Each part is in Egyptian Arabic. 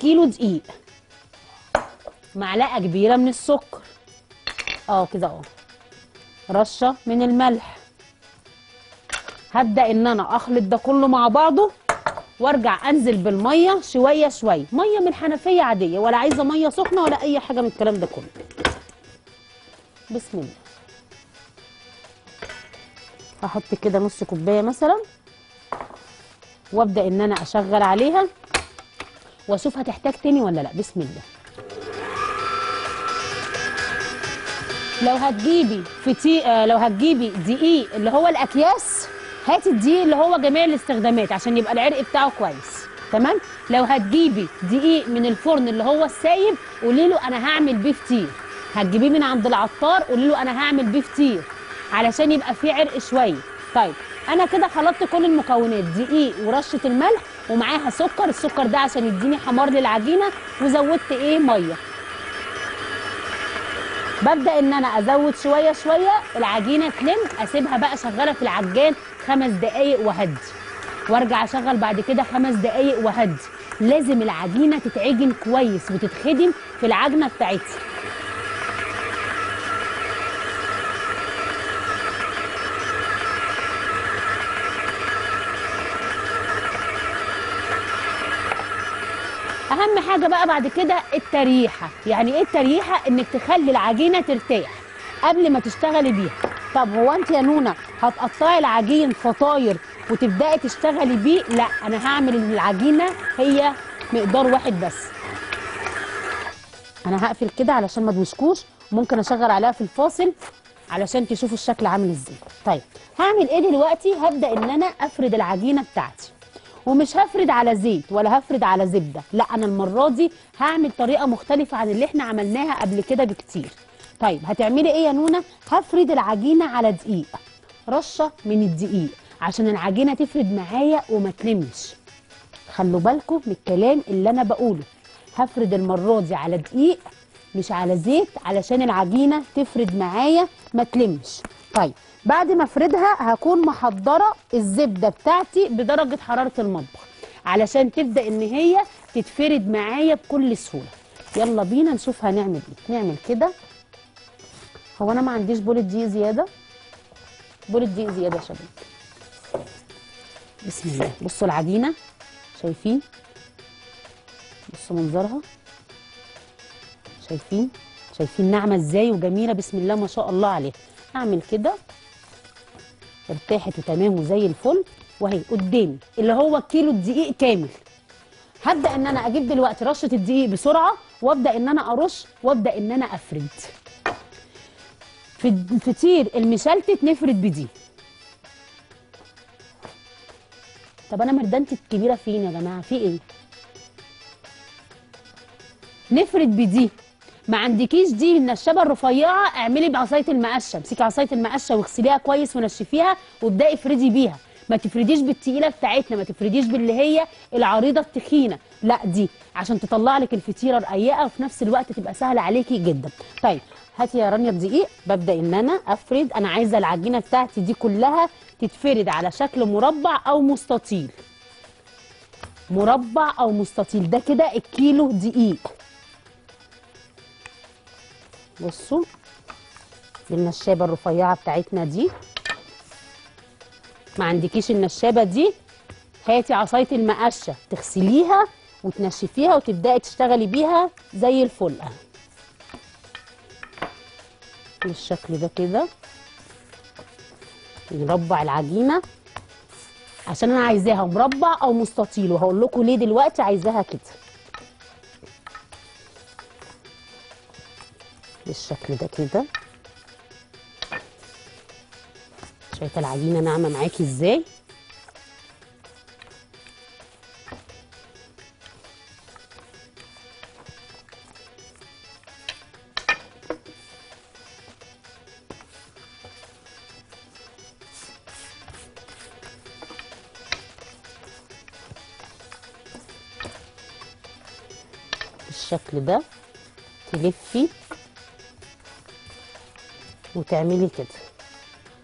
كيلو دقيق معلقه كبيره من السكر اه كده اه رشه من الملح هبدا ان انا اخلط ده كله مع بعضه وارجع انزل بالميه شويه شويه ميه من الحنفيه عاديه ولا عايزه ميه سخنه ولا اي حاجه من الكلام ده كله بسم الله هحط كده نص كوبايه مثلا وابدا ان انا اشغل عليها واشوف هتحتاج تاني ولا لا بسم الله لو هتجيبي فتي آه لو هتجيبي دقيق اللي هو الاكياس هاتي الدقيق اللي هو جميع الاستخدامات عشان يبقى العرق بتاعه كويس تمام لو هتجيبي دقيق من الفرن اللي هو السايب قولي له انا هعمل بيه فطير هتجيبيه من عند العطار قولي له انا هعمل بيه فطير علشان يبقى فيه عرق شويه طيب انا كده خلطت كل المكونات دقيق ورشه الملح ومعاها سكر السكر ده عشان يديني حمار للعجينه وزودت ايه ميه ببدا ان انا ازود شويه شويه العجينه تلم اسيبها بقى شغاله في العجان خمس دقايق وهدي وارجع اشغل بعد كده خمس دقايق وهدي لازم العجينه تتعجن كويس وتتخدم في العجنه بتاعتها اهم حاجه بقى بعد كده التريحه يعني ايه التريحه انك تخلي العجينه ترتاح قبل ما تشتغلي بيها طب هو انت يا نونا هتقطعي العجين فطاير وتبداي تشتغلي بيه لا انا هعمل العجينه هي مقدار واحد بس انا هقفل كده علشان ما تمسكوش ممكن اشغل عليها في الفاصل علشان تشوفوا الشكل عامل ازاي طيب هعمل ايه دلوقتي هبدا ان انا افرد العجينه بتاعتي ومش هفرد على زيت ولا هفرد على زبده لا انا المره دي هعمل طريقه مختلفه عن اللي احنا عملناها قبل كده بكتير طيب هتعملي ايه يا نونا هفرد العجينه على دقيق رشه من الدقيق عشان العجينه تفرد معايا وما تلمش خلوا بالكم من الكلام اللي انا بقوله هفرد المره دي على دقيق مش على زيت علشان العجينه تفرد معايا ما تلمش طيب بعد ما افردها هكون محضره الزبده بتاعتي بدرجه حراره المطبخ علشان تبدا ان هي تتفرد معايا بكل سهوله يلا بينا نشوف هنعمل ايه نعمل كده هو انا ما عنديش بولة دقيق زياده بولة دقيق زياده يا شباب بسم الله بصوا العجينه شايفين بصوا منظرها شايفين شايفين ناعمه ازاي وجميله بسم الله ما شاء الله عليها اعمل كده ارتاحت وتمام وزي الفل وهي قدامي اللي هو كيلو الدقيق كامل هبدا ان انا اجيب دلوقتي رشه الدقيق بسرعه وابدا ان انا ارش وابدا ان انا افرد في الفطير المشلتت نفرد بدي طب انا مردانتي الكبيره فين يا جماعه في ايه نفرد بدي ما عندكيش دي النشابه الرفيعه اعملي بعصايه المقشه امسكي عصايه المقشه واغسليها كويس ونشفيها وابداي افردي بيها ما تفرديش بالتقيله بتاعتنا ما تفرديش باللي هي العريضه التخينه لا دي عشان تطلع لك الفطيره رقيقه وفي نفس الوقت تبقى سهله عليكي جدا طيب هاتي يا رانيا الدقيق ببدا ان انا افرد انا عايزه العجينه بتاعتي دي كلها تتفرد على شكل مربع او مستطيل مربع او مستطيل ده كده الكيلو دقيق بصوا بالنشابه الرفيعه بتاعتنا دي ما عندكيش النشابه دي هاتي عصايه المقشه تغسليها وتنشفيها وتبداي تشتغلي بيها زي الفل اهي بالشكل ده كده نربع العجينه عشان انا عايزاها مربع او مستطيل وهقول لكم ليه دلوقتي عايزاها كده بالشكل ده كده شايفه العجينه ناعمه معاكي ازاي بالشكل ده تلفي وتعملي كده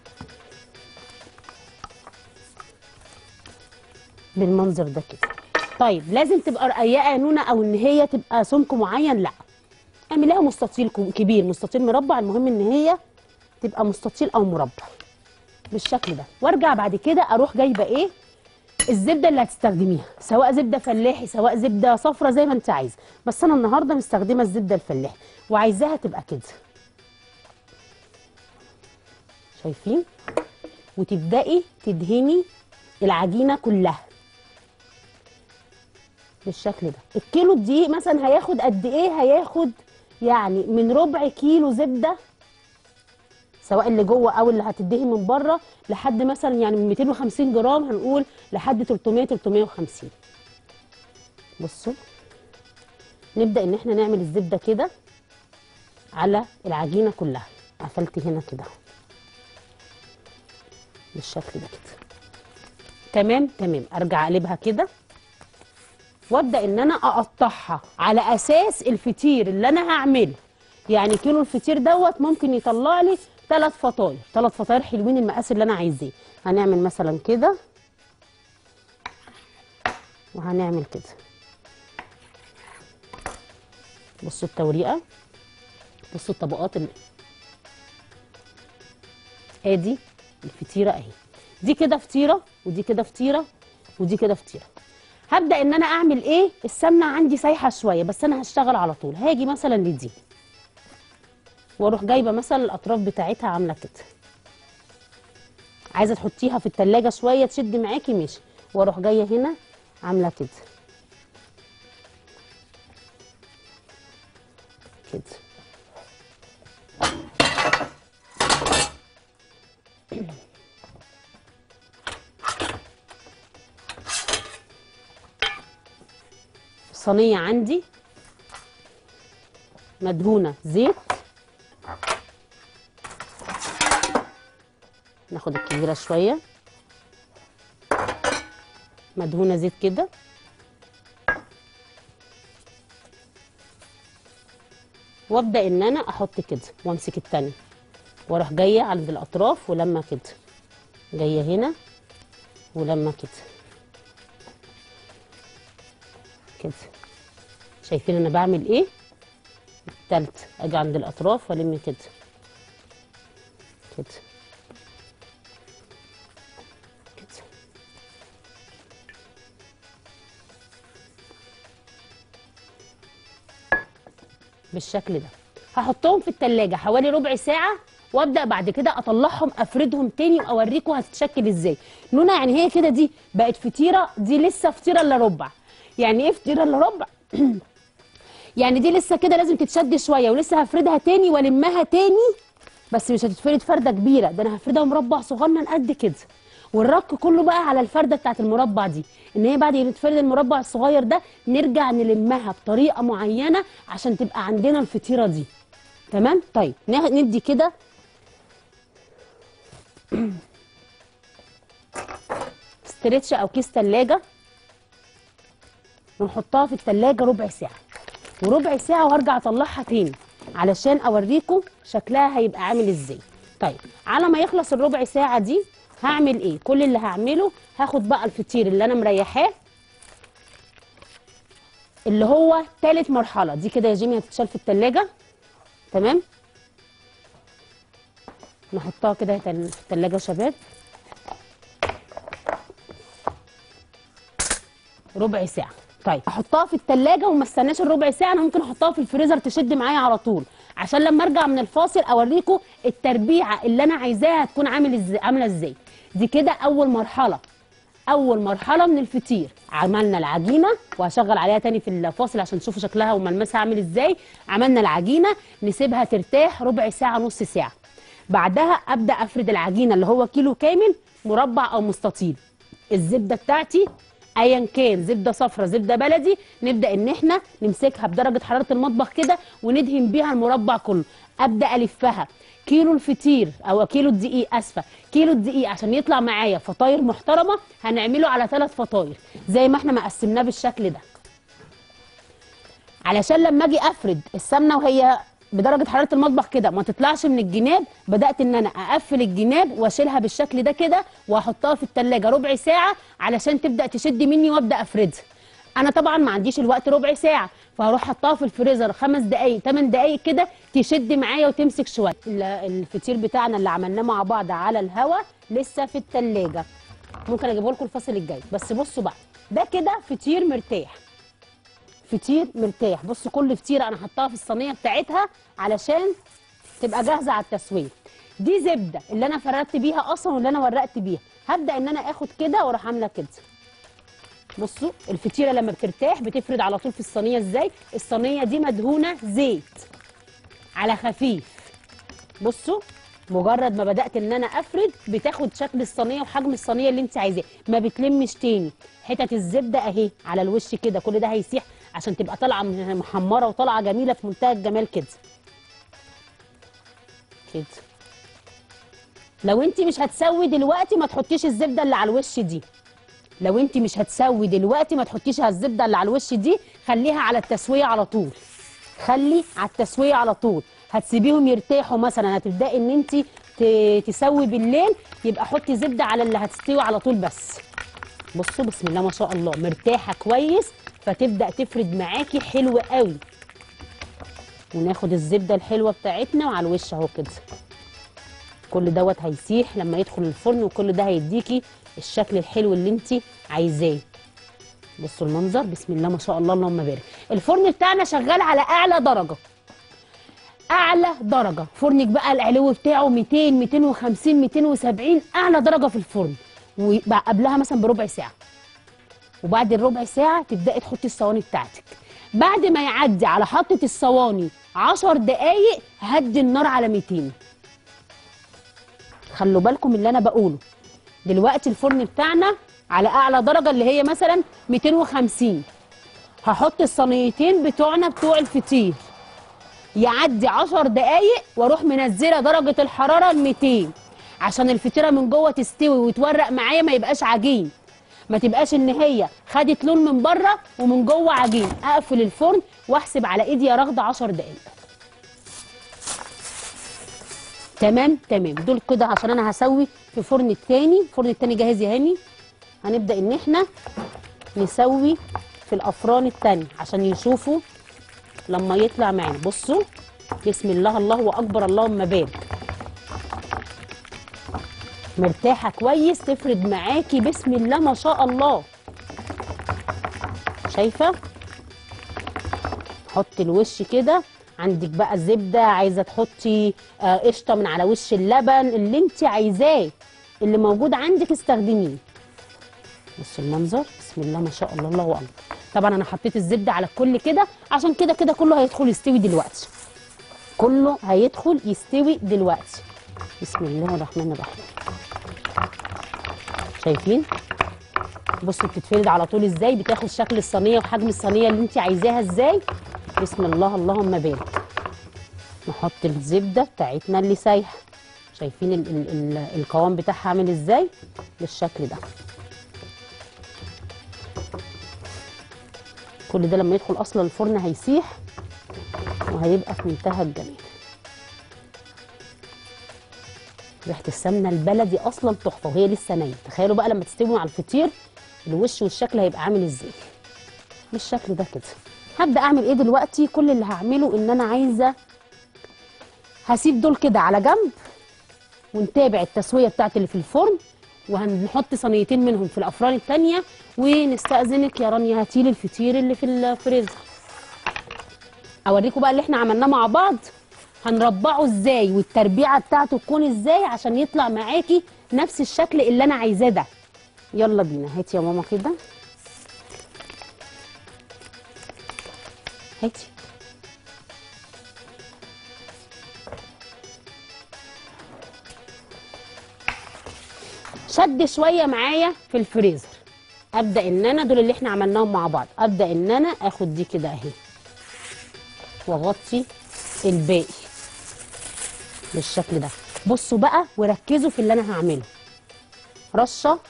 بالمنظر ده كده طيب لازم تبقى رقيقه يا نونه او ان هي تبقى سمك معين لا اعمليها مستطيل كو- كبير مستطيل مربع المهم ان هي تبقى مستطيل او مربع بالشكل ده وارجع بعد كده اروح جايبه ايه الزبده اللي هتستخدميها سواء زبده فلاحي سواء زبده صفرة زي ما انت عايزه بس انا النهارده مستخدمه الزبده الفلاحي وعايزاها تبقى كده شايفين وتبداي تدهني العجينه كلها بالشكل ده الكيلو الدقيق مثلا هياخد قد ايه هياخد يعني من ربع كيلو زبده سواء اللي جوه او اللي هتدهن من بره لحد مثلا يعني من 250 جرام هنقول لحد 300 350 بصوا نبدا ان احنا نعمل الزبده كده على العجينه كلها قفلت هنا كده أهو. بالشكل ده كده تمام تمام ارجع اقلبها كده وابدا ان انا اقطعها على اساس الفطير اللي انا هعمله يعني كيلو الفطير دوت ممكن يطلع لي ثلاث فطاير ثلاث فطاير حلوين المقاس اللي انا عايزاه هنعمل مثلا كده وهنعمل كده بصوا التوريقه بصوا الطبقات اللي ادي الفطيره اهي دي كده فطيره ودي كده فطيره ودي كده فطيره هبدا ان انا اعمل ايه السمنه عندي سايحه شويه بس انا هشتغل على طول هاجي مثلا لدي واروح جايبه مثلا الاطراف بتاعتها عامله كده عايزه تحطيها في التلاجة شويه تشد معاكي ماشي واروح جايه هنا عامله كده كده صينيه عندي مدهونه زيت ناخد الكبيره شويه مدهونه زيت كده وابدا ان انا احط كده وامسك التانية واروح جايه عند الاطراف ولما كده جايه هنا ولما كده كده شايفين انا بعمل ايه التالت اجي عند الاطراف والم كده كده كده بالشكل ده هحطهم في التلاجة حوالي ربع ساعة وابدا بعد كده اطلعهم افردهم تاني واوريكم هتتشكل ازاي نونا يعني هي كده دي بقت فطيره دي لسه فطيره الا ربع يعني ايه فطيره الا ربع يعني دي لسه كده لازم تتشد شويه ولسه هفردها تاني والمها تاني بس مش هتتفرد فرده كبيره ده انا هفردها مربع صغنن قد كده والرك كله بقى على الفرده بتاعت المربع دي ان هي بعد ما تتفرد المربع الصغير ده نرجع نلمها بطريقه معينه عشان تبقى عندنا الفطيره دي تمام طيب نا- ندي كده ستريتش او كيس تلاجة ونحطها في التلاجة ربع ساعة وربع ساعة وهرجع اطلعها تاني علشان اوريكم شكلها هيبقى عامل ازاي طيب على ما يخلص الربع ساعة دي هعمل ايه كل اللي هعمله هاخد بقى الفطير اللي انا مريحاه اللي هو تالت مرحلة دي كده يا جيمي هتتشال في التلاجة تمام نحطها كده تل- في التلاجة يا شباب ربع ساعة طيب احطها في التلاجة وما استناش الربع ساعة انا ممكن احطها في الفريزر تشد معايا على طول عشان لما ارجع من الفاصل اوريكم التربيعة اللي انا عايزاها هتكون عامل ازاي عاملة ازاي دي كده اول مرحلة اول مرحله من الفطير عملنا العجينه وهشغل عليها تاني في الفاصل عشان تشوفوا شكلها وملمسها عامل ازاي عملنا العجينه نسيبها ترتاح ربع ساعه نص ساعه بعدها ابدا افرد العجينه اللي هو كيلو كامل مربع او مستطيل الزبده بتاعتي ايا كان زبده صفرا زبده بلدي نبدا ان احنا نمسكها بدرجه حراره المطبخ كده وندهن بيها المربع كله ابدا الفها كيلو الفطير او كيلو الدقيق اسفه كيلو الدقيق عشان يطلع معايا فطاير محترمه هنعمله على ثلاث فطاير زي ما احنا مقسمناه بالشكل ده علشان لما اجي افرد السمنه وهي بدرجه حراره المطبخ كده ما تطلعش من الجناب بدات ان انا اقفل الجناب واشيلها بالشكل ده كده واحطها في التلاجة ربع ساعه علشان تبدا تشد مني وابدا افردها انا طبعا ما عنديش الوقت ربع ساعه فهروح حطها في الفريزر خمس دقائق ثمان دقائق كده تشد معايا وتمسك شويه ال- الفطير بتاعنا اللي عملناه مع بعض على الهوا لسه في التلاجة ممكن اجيبه لكم الفصل الجاي بس بصوا بقى ده كده فطير مرتاح فطير مرتاح بصوا كل فطيره انا حطاها في الصينيه بتاعتها علشان تبقى جاهزه على التسويه دي زبده اللي انا فردت بيها اصلا واللي انا ورقت بيها هبدا ان انا اخد كده واروح عامله كده بصوا الفطيره لما بترتاح بتفرد على طول في الصينيه ازاي الصينيه دي مدهونه زيت على خفيف بصوا مجرد ما بدات ان انا افرد بتاخد شكل الصينيه وحجم الصينيه اللي انت عايزاه ما بتلمش تاني حتت الزبده اهي على الوش كده كل ده هيسيح عشان تبقى طالعه محمره وطالعه جميله في منتهى الجمال كده كده لو انت مش هتسوي دلوقتي ما تحطيش الزبده اللي على الوش دي لو انت مش هتسوي دلوقتي ما تحطيش الزبده اللي على الوش دي خليها على التسويه على طول خلي على التسويه على طول هتسيبيهم يرتاحوا مثلا هتبداي ان انت ت- تسوي بالليل يبقى حطي زبده على اللي هتستوي على طول بس بصوا بسم الله ما شاء الله مرتاحه كويس فتبدا تفرد معاكي حلو قوي وناخد الزبده الحلوه بتاعتنا وعلى الوش اهو كده كل دوت هيسيح لما يدخل الفرن وكل ده هيديكي الشكل الحلو اللي انت عايزاه بصوا المنظر بسم الله ما شاء الله اللهم بارك الفرن بتاعنا شغال على اعلى درجه اعلى درجه فرنك بقى العلو بتاعه 200 250 270 اعلى درجه في الفرن ويبقى قبلها مثلا بربع ساعه وبعد الربع ساعه تبداي تحطي الصواني بتاعتك بعد ما يعدي على حطه الصواني 10 دقايق هدي النار على 200 خلوا بالكم من اللي انا بقوله دلوقتي الفرن بتاعنا على اعلى درجه اللي هي مثلا 250 هحط الصينيتين بتوعنا بتوع الفطير يعدي 10 دقايق واروح منزله درجه الحراره ل 200 عشان الفطيره من جوه تستوي ويتورق معايا ما يبقاش عجين ما تبقاش ان هي خدت لون من بره ومن جوه عجين اقفل الفرن واحسب على ايدي يا رغده 10 دقايق تمام تمام دول كده عشان انا هسوي في فرن التاني الفرن التاني جاهز يا هاني هنبدا ان احنا نسوي في الافران التانية عشان يشوفوا لما يطلع معانا بصوا بسم الله الله اكبر اللهم بارك مرتاحه كويس تفرد معاكي بسم الله ما شاء الله شايفه حطي الوش كده عندك بقى زبده عايزه تحطي آه، قشطه من على وش اللبن اللي انت عايزاه اللي موجود عندك استخدميه بص المنظر بسم الله ما شاء الله الله اكبر طبعا انا حطيت الزبده على الكل كده عشان كده كده كله هيدخل يستوي دلوقتي كله هيدخل يستوي دلوقتي بسم الله الرحمن الرحيم شايفين بصوا بتتفرد على طول ازاي بتاخد شكل الصينيه وحجم الصينيه اللي انت عايزاها ازاي بسم الله اللهم بارك نحط الزبده بتاعتنا اللي سايحه شايفين ال ال ال القوام بتاعها عامل ازاي بالشكل ده كل ده لما يدخل اصلا الفرن هيسيح وهيبقى في منتهى الجمال ريحه السمنه البلدي اصلا تحفه وهي لسه نيه تخيلوا بقى لما تستوي على الفطير الوش والشكل هيبقى عامل ازاي بالشكل ده كده هبدا اعمل ايه دلوقتي كل اللي هعمله ان انا عايزه هسيب دول كده على جنب ونتابع التسويه بتاعت اللي في الفرن وهنحط صينيتين منهم في الافران التانية ونستأذنك يا رانيا هاتيلي الفطير اللي في الفريزر اوريكم بقى اللي احنا عملناه مع بعض هنربعه ازاي والتربيعه بتاعته تكون ازاي عشان يطلع معاكي نفس الشكل اللي انا عايزاه ده يلا بينا هاتي يا ماما كده هاتي شد شويه معايا في الفريزر ابدا ان انا دول اللي احنا عملناهم مع بعض ابدا ان انا اخد دي كده اهي واغطي الباقي بالشكل ده بصوا بقى وركزوا في اللي انا هعمله رشه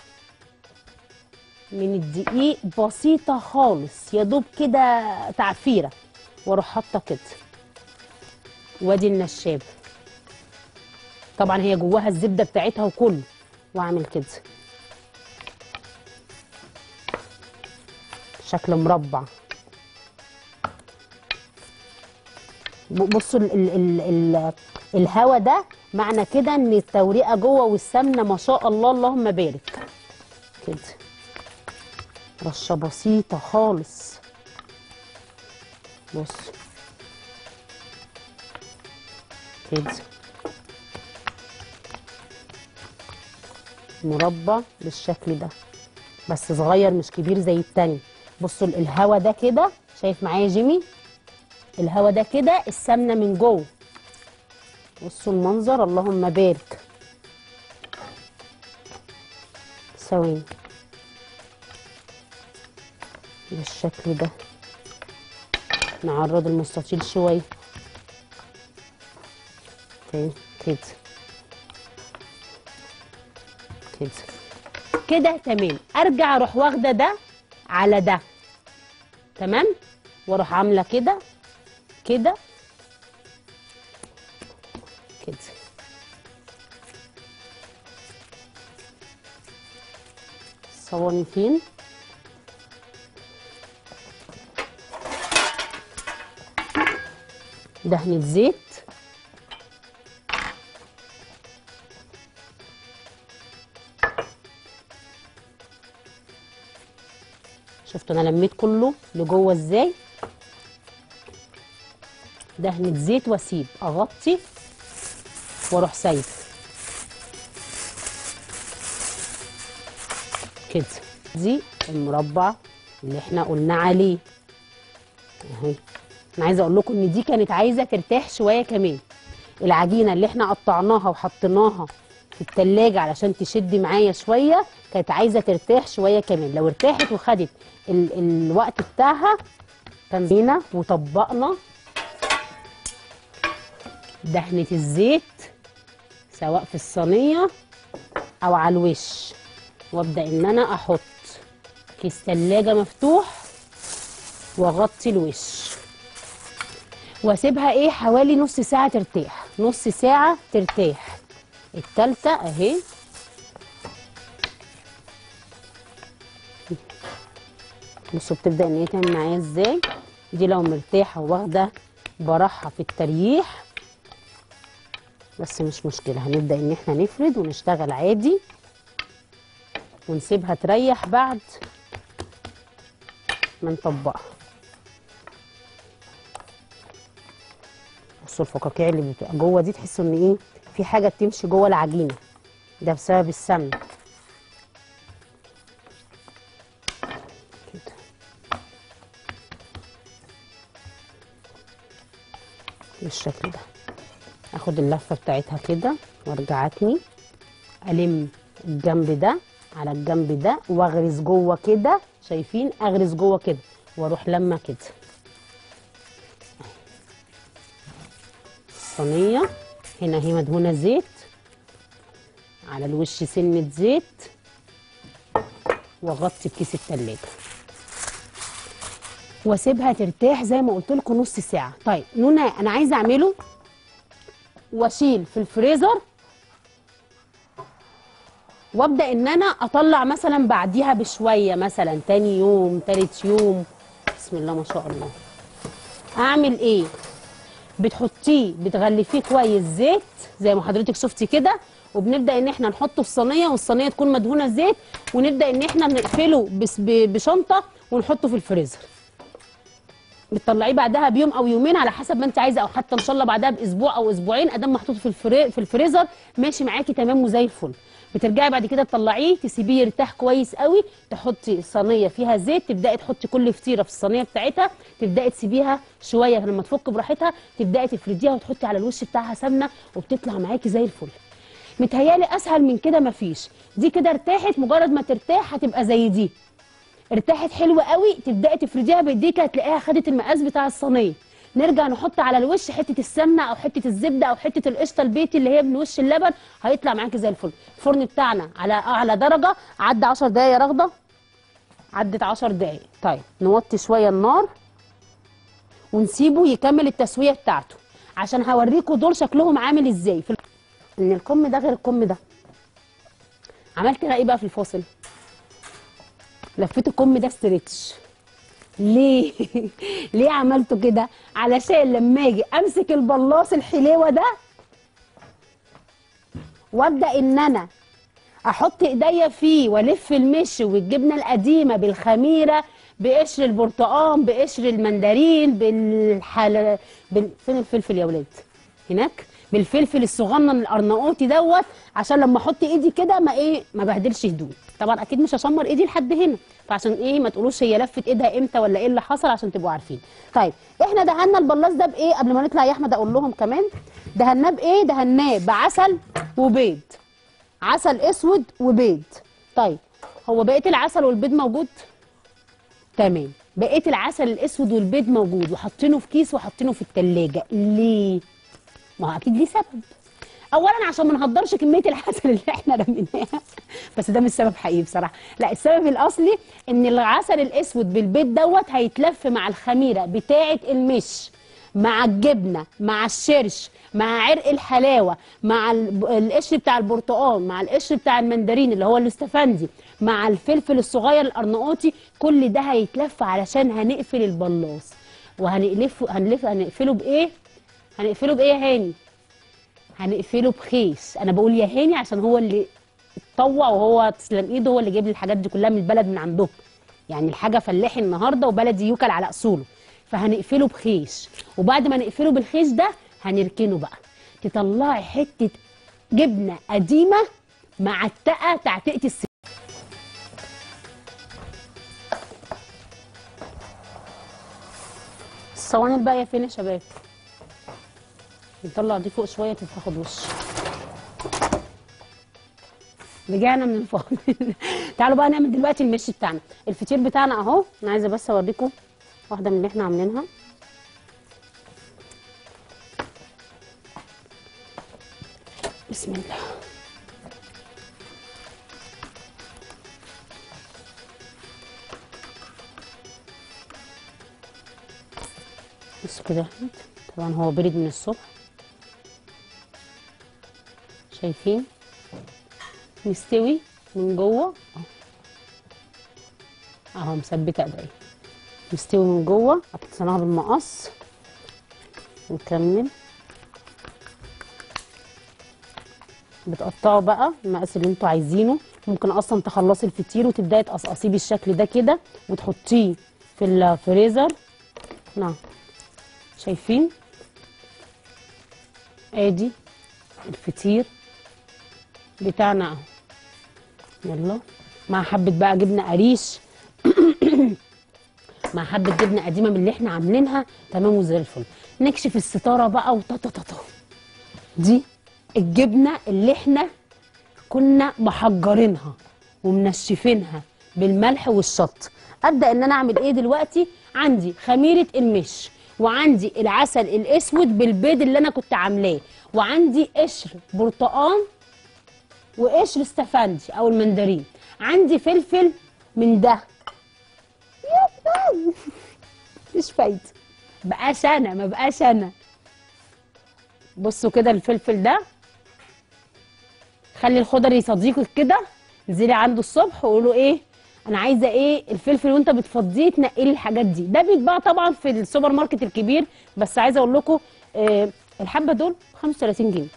من الدقيق بسيطه خالص يا دوب كده تعفيره واروح حاطه كده وادي النشابه طبعا هي جواها الزبده بتاعتها وكله واعمل كده شكل مربع ب- بصوا ال ال ال ال الهوا ده معنى كده ان التوريقه جوه والسمنه ما شاء الله اللهم بارك كده رشه بسيطه خالص بص كده مربع بالشكل ده بس صغير مش كبير زي التاني بصوا ال- الهوا ده كده شايف معايا جيمي الهوا ده كده السمنه من جوه بصوا المنظر اللهم بارك ثواني بالشكل ده نعرض المستطيل شويه تاني كده كده كده تمام ارجع اروح واخده ده على ده تمام واروح عامله كده كده كده الصواني فين دهنة زيت شفتوا انا لميت كله لجوه ازاي دهنة زيت واسيب اغطي واروح سايب كده دي المربع اللي احنا قلنا عليه اهي انا عايزه اقول لكم ان دي كانت عايزه ترتاح شويه كمان العجينه اللي احنا قطعناها وحطيناها في التلاجة علشان تشد معايا شويه كانت عايزه ترتاح شويه كمان لو ارتاحت وخدت ال الوقت بتاعها كان زينا وطبقنا دهنة الزيت سواء في الصينية أو على الوش وابدأ إن أنا أحط كيس تلاجة مفتوح وأغطي الوش واسيبها ايه حوالي نص ساعة ترتاح نص ساعة ترتاح التالتة اهي بصوا بتبدأ ان هي تعمل معايا ازاي دي لو مرتاحة واخدة براحة في التريح بس مش مشكلة هنبدأ ان احنا نفرد ونشتغل عادي ونسيبها تريح بعد ما نطبقها بصوا الفقاقيع اللي بتبقى جوه دي تحسوا ان ايه في حاجه بتمشي جوه العجينه ده بسبب السمنه كده بالشكل ده اخد اللفه بتاعتها كده وارجع اتني الم الجنب ده على الجنب ده واغرز جوه كده شايفين اغرز جوه كده واروح لما كده صينيه هنا هي مدهونه زيت على الوش سنه زيت واغطي بكيس التلاجة واسيبها ترتاح زي ما قلت لكم نص ساعه طيب نونا انا عايزه اعمله واشيل في الفريزر وابدا ان انا اطلع مثلا بعديها بشويه مثلا تاني يوم تالت يوم بسم الله ما شاء الله اعمل ايه بتحطيه بتغلفيه كويس زيت زي ما حضرتك شفتي كده وبنبدا ان احنا نحطه في صينيه والصينيه تكون مدهونه زيت ونبدا ان احنا نقفله بس- ب- بشنطه ونحطه في الفريزر بتطلعيه بعدها بيوم او يومين على حسب ما انت عايزه او حتى ان شاء الله بعدها باسبوع او اسبوعين ادام محطوط في الفري... في الفريزر ماشي معاكي تمام وزي الفل بترجعي بعد كده تطلعيه تسيبيه يرتاح كويس قوي تحطي صينيه فيها زيت تبداي تحطي كل فطيره في الصينيه بتاعتها تبداي تسيبيها شويه لما تفك براحتها تبداي تفرديها وتحطي على الوش بتاعها سمنه وبتطلع معاكي زي الفل متهيالي اسهل من كده مفيش دي كده ارتاحت مجرد ما ترتاح هتبقى زي دي ارتاحت حلوه قوي تبداي تفرديها بايديك هتلاقيها خدت المقاس بتاع الصينيه نرجع نحط على الوش حته السمنه او حته الزبده او حته القشطه البيتي اللي هي من وش اللبن هيطلع معاكي زي الفل الفرن بتاعنا على اعلى درجه عدى 10 دقايق يا رغده عدت 10 دقايق طيب نوطي شويه النار ونسيبه يكمل التسويه بتاعته عشان هوريكم دول شكلهم عامل ازاي في ال- ان الكم ده غير الكم ده عملت ايه بقى في الفاصل لفيت الكم ده ستريتش ليه ليه عملته كده علشان لما اجي امسك البلاص الحليوه ده وابدا ان انا احط ايديا فيه والف المش والجبنه القديمه بالخميره بقشر البرتقال بقشر المندرين بالحل بال... فين الفلفل يا ولاد هناك بالفلفل الصغنن الارناؤوطي دوت عشان لما احط ايدي كده ما ايه ما بهدلش هدومي طبعا اكيد مش هشمر ايدي لحد هنا فعشان ايه ما تقولوش هي لفت ايدها امتى ولا ايه اللي حصل عشان تبقوا عارفين طيب احنا دهنا البلاص ده بايه قبل ما نطلع يا احمد اقول لهم كمان دهناه بايه دهناه بعسل وبيض عسل اسود وبيض طيب هو بقيه العسل والبيض موجود تمام بقيه العسل الاسود والبيض موجود وحاطينه في كيس وحاطينه في التلاجة ليه ما هو اكيد ليه سبب اولا عشان ما نهدرش كميه العسل اللي احنا رميناها بس ده مش سبب حقيقي بصراحه لا السبب الاصلي ان العسل الاسود بالبيض دوت هيتلف مع الخميره بتاعه المش مع الجبنه مع الشرش مع عرق الحلاوه مع الب- القشر بتاع البرتقال مع القشر بتاع المندرين اللي هو الاستفندي مع الفلفل الصغير الارناؤوطي كل ده هيتلف علشان هنقفل البلاص وهنقلفه هنلف هنقفله بايه هنقفله بايه يا هاني هنقفله بخيش انا بقول يا هاني عشان هو اللي اتطوع وهو تسلم ايده هو اللي جايب لي الحاجات دي كلها من البلد من عندهم يعني الحاجه فلاحي النهارده وبلدي يوكل على اصوله فهنقفله بخيش وبعد ما نقفله بالخيش ده هنركنه بقى تطلعي حته جبنه قديمه معتقه تعتقه الس الصواني الباقيه فين يا شباب نطلع دي فوق شويه تاخد وش رجعنا من الفاضل تعالوا بقى نعمل دلوقتي المش بتاعنا الفطير بتاعنا اهو انا عايزه بس اوريكم واحده من اللي احنا عاملينها بسم الله بصوا كده يا احمد طبعا هو برد من الصبح شايفين مستوي من جوه اهو اهو مثبته ايديا مستوي من جوه قطعناها بالمقص نكمل بتقطعوا بقى المقاس اللي انتوا عايزينه ممكن اصلا تخلصي الفطير وتبداي تقصقصيه بالشكل ده كده وتحطيه في الفريزر نعم شايفين ادي الفطير بتاعنا اهو يلا مع حبه بقى جبنه قريش مع حبه جبنه قديمه من اللي احنا عاملينها تمام وزي الفل نكشف الستاره بقى وطاطا دي الجبنه اللي احنا كنا محجرينها ومنشفينها بالملح والشط ابدا ان انا اعمل ايه دلوقتي عندي خميره المش وعندي العسل الاسود بالبيض اللي انا كنت عاملاه وعندي قشر برتقان وقشر استفندي او المندرين عندي فلفل من ده يابا. مش فايده بقاش انا ما بقاش انا بصوا كده الفلفل ده خلي الخضري صديقك كده انزلي عنده الصبح وقولي له ايه انا عايزه ايه الفلفل وانت بتفضيه تنقي لي الحاجات دي ده بيتباع طبعا في السوبر ماركت الكبير بس عايزه اقول لكم آه الحبه دول 35 جنيه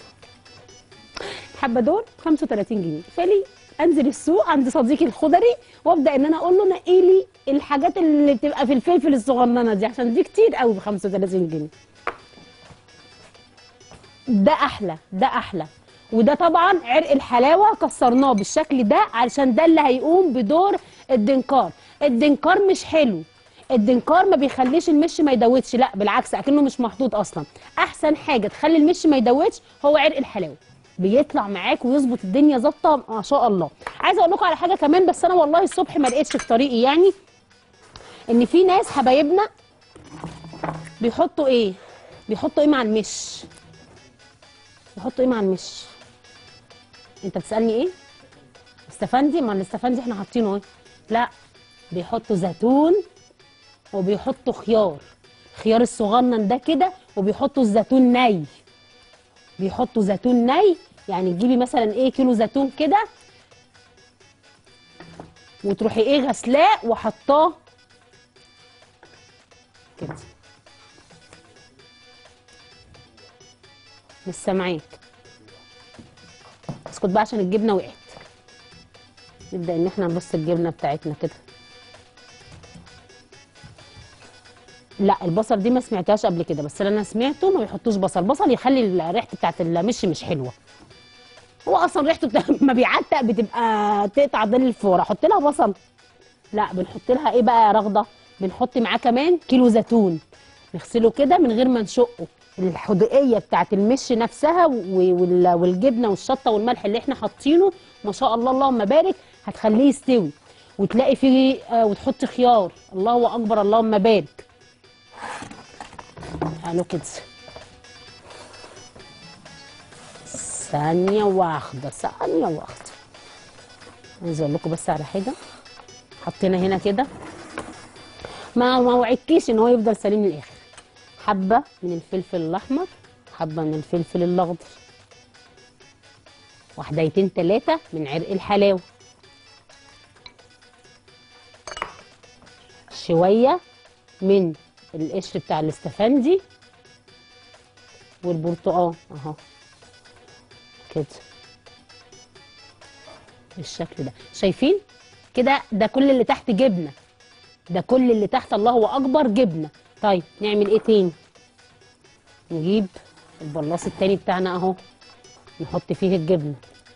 الحبه دول 35 جنيه فلي انزل السوق عند صديقي الخضري وابدا ان انا اقول له نقي لي الحاجات اللي بتبقى في الفلفل الصغننه دي عشان دي كتير قوي ب 35 جنيه ده احلى ده احلى وده طبعا عرق الحلاوه كسرناه بالشكل ده علشان ده اللي هيقوم بدور الدنكار الدنكار مش حلو الدنكار ما بيخليش المش ما يدوتش لا بالعكس اكنه مش محطوط اصلا احسن حاجه تخلي المش ما يدوتش هو عرق الحلاوه بيطلع معاك ويظبط الدنيا ظابطه ما شاء الله عايزه اقول لكم على حاجه كمان بس انا والله الصبح ما لقيتش في طريقي يعني ان في ناس حبايبنا بيحطوا ايه بيحطوا ايه مع المش بيحطوا ايه مع المش انت بتسالني ايه استفندي ما الاستفندي احنا حاطينه ايه لا بيحطوا زيتون وبيحطوا خيار خيار الصغنن ده كده وبيحطوا الزيتون ني بيحطوا زيتون ني يعني تجيبي مثلا ايه كيلو زيتون كده وتروحي ايه غسلاه وحطاه كده مش سامعاك اسكت بقى عشان الجبنه وقعت نبدا ان احنا نرص الجبنه بتاعتنا كده لا البصل دي ما سمعتهاش قبل كده بس اللي انا سمعته ما بيحطوش بصل بصل يخلي ريحته بتاعت المش مش حلوه هو اصلا ريحته بتاع ما بيعتق بتبقى تقطع ظل الفور احط لها بصل لا بنحط لها ايه بقى يا رغده بنحط معاه كمان كيلو زيتون نغسله كده من غير ما نشقه الحدقيه بتاعت المش نفسها و- وال- والجبنه والشطه والملح اللي احنا حاطينه ما شاء الله اللهم بارك هتخليه يستوي وتلاقي فيه آه وتحط خيار الله اكبر اللهم بارك قالوا كده ثانية واحدة ثانية واحدة عايزة اقول لكم بس على حاجة حطينا هنا كده ما ما وعدكيش ان هو يفضل سليم للاخر حبة من الفلفل الاحمر حبة من الفلفل الاخضر واحدتين تلاتة من عرق الحلاوة شوية من القشر بتاع الاستفندي والبرتقال اهو كده بالشكل ده شايفين كده ده كل اللي تحت جبنه ده كل اللي تحت الله اكبر جبنه طيب نعمل ايه تاني نجيب البلاص التاني بتاعنا اهو نحط فيه الجبنه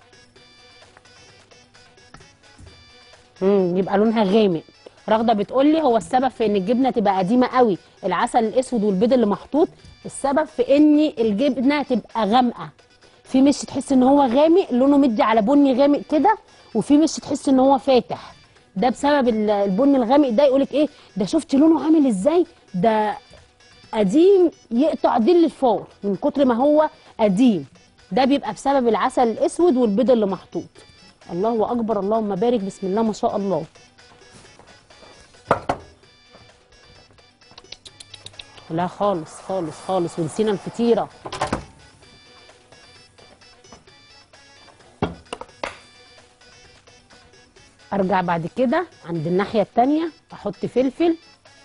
امم يبقى لونها غامق رغده بتقول لي هو السبب في ان الجبنه تبقى قديمه قوي العسل الاسود والبيض اللي محطوط السبب في ان الجبنه تبقى غامقه في مش تحس ان هو غامق لونه مدي على بني غامق كده وفي مش تحس ان هو فاتح ده بسبب ال- البني الغامق ده يقولك ايه ده شفت لونه عامل ازاي ده قديم يقطع ديل الفور من كتر ما هو قديم ده بيبقى بسبب العسل الاسود والبيض اللي محطوط الله اكبر اللهم بارك بسم الله ما شاء الله لا خالص خالص خالص ونسينا الفطيره ارجع بعد كده عند الناحيه التانية احط فلفل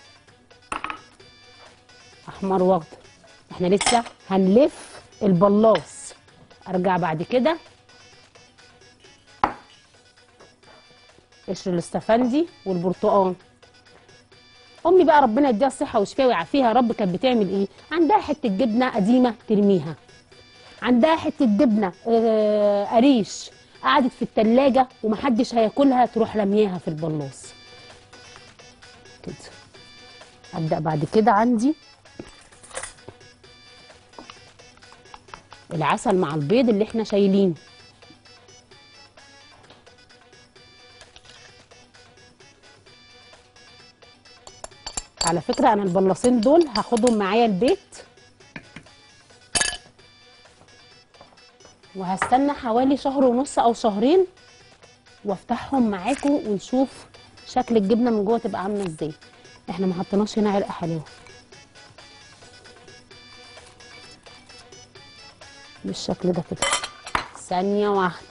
احمر واخضر احنا لسه هنلف البلاص ارجع بعد كده قشر الاستفندي والبرتقال امي بقى ربنا يديها الصحه والشفاء ويعافيها يا رب كانت بتعمل ايه عندها حته جبنه قديمه ترميها عندها حته جبنه آه، قريش قعدت في التلاجة ومحدش هياكلها تروح رمياها في البلاص كده ابدا بعد كده عندي العسل مع البيض اللي احنا شايلينه على فكرة أنا البلاصين دول هاخدهم معايا البيت وهستنى حوالي شهر ونص أو شهرين وافتحهم معاكم ونشوف شكل الجبنة من جوه تبقى عاملة ازاي احنا ما حطيناش هنا عرق حلاوة بالشكل ده كده ثانية واحدة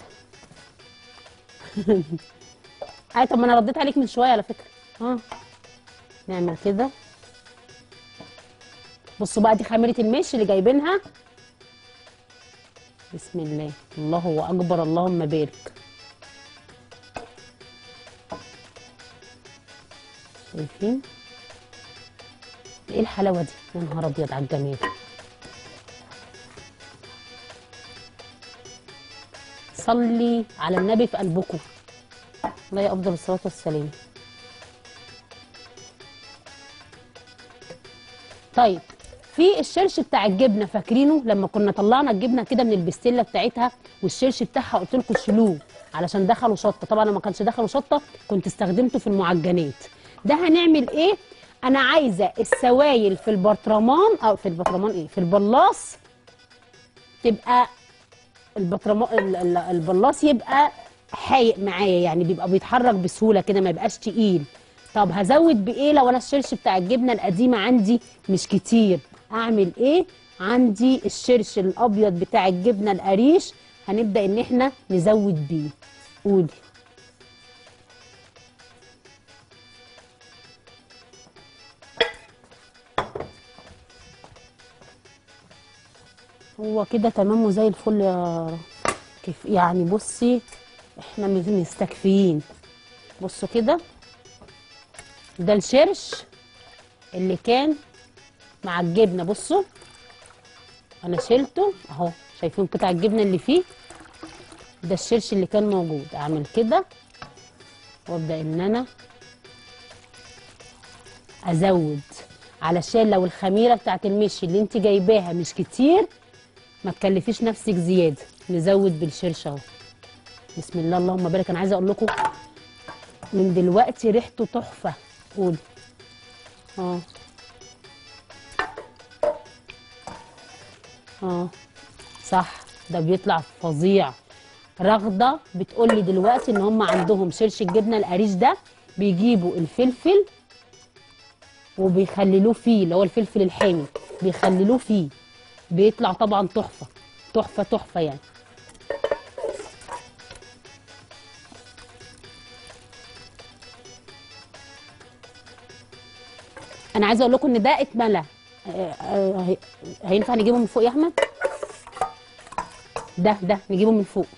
اي طب ما انا رديت عليك من شوية على فكرة ها نعمل كده بصوا بقى دي خميرة المش اللي جايبينها بسم الله الله اكبر اللهم بارك شايفين ايه الحلاوه دي يا نهار ابيض على الجمال صلي على النبي في قلبكم الله افضل الصلاه والسلام طيب في الشرش بتاع الجبنه فاكرينه لما كنا طلعنا الجبنه كده من البستله بتاعتها والشرش بتاعها قلت لكم شيلوه علشان دخلوا شطه طبعا لما كانش دخلوا شطه كنت استخدمته في المعجنات ده هنعمل ايه انا عايزه السوائل في البرطرمان او في البرطرمان ايه في البلاص تبقى البطرمان ال- ال- البلاص يبقى حايق معايا يعني بيبقى بيتحرك بسهوله كده ما يبقاش تقيل طب هزود بايه لو انا الشرش بتاع الجبنه القديمه عندي مش كتير اعمل ايه عندي الشرش الابيض بتاع الجبنه القريش هنبدا ان احنا نزود بيه قولي هو كده تمام وزي الفل يا كيف يعني بصي احنا مش مستكفيين بصوا كده ده الشرش اللي كان مع الجبنه بصوا انا شلته اهو شايفين قطع الجبنه اللي فيه ده الشرش اللي كان موجود اعمل كده وابدا ان انا ازود علشان لو الخميره بتاعت المشي اللي انت جايباها مش كتير ما تكلفيش نفسك زياده نزود بالشرش اهو بسم الله اللهم بارك انا عايزه اقول لكم من دلوقتي ريحته تحفه قولي اه اه صح ده بيطلع فظيع رغده بتقول لي دلوقتي ان هم عندهم شرش الجبنه القريش ده بيجيبوا الفلفل وبيخللوه فيه اللي هو الفلفل الحامي بيخللوه فيه بيطلع طبعا تحفه تحفه تحفه يعني انا عايزه اقول لكم ان ده اتملى آه، آه، هي- هينفع نجيبه من فوق يا احمد ده ده نجيبه من فوق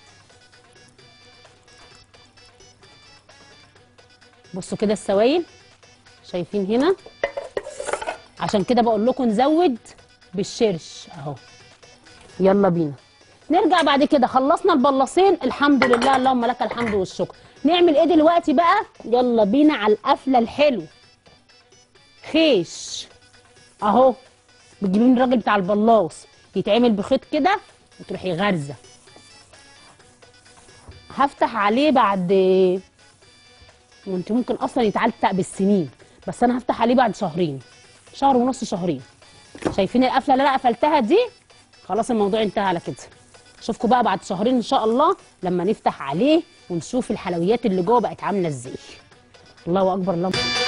بصوا كده السوائل شايفين هنا عشان كده بقول لكم نزود بالشرش اهو يلا بينا نرجع بعد كده خلصنا البلاصين الحمد لله اللهم لك الحمد والشكر نعمل ايه دلوقتي بقى يلا بينا على القفله الحلو خيش اهو بتجيبيه من الراجل بتاع البلاص يتعمل بخيط كده وتروحي غارزه هفتح عليه بعد وانت ممكن اصلا يتعلق بالسنين بس انا هفتح عليه بعد شهرين شهر ونص شهرين شايفين القفله اللي انا قفلتها دي خلاص الموضوع انتهى على كده اشوفكم بقى بعد شهرين ان شاء الله لما نفتح عليه ونشوف الحلويات اللي جوه بقت عامله ازاي الله اكبر الله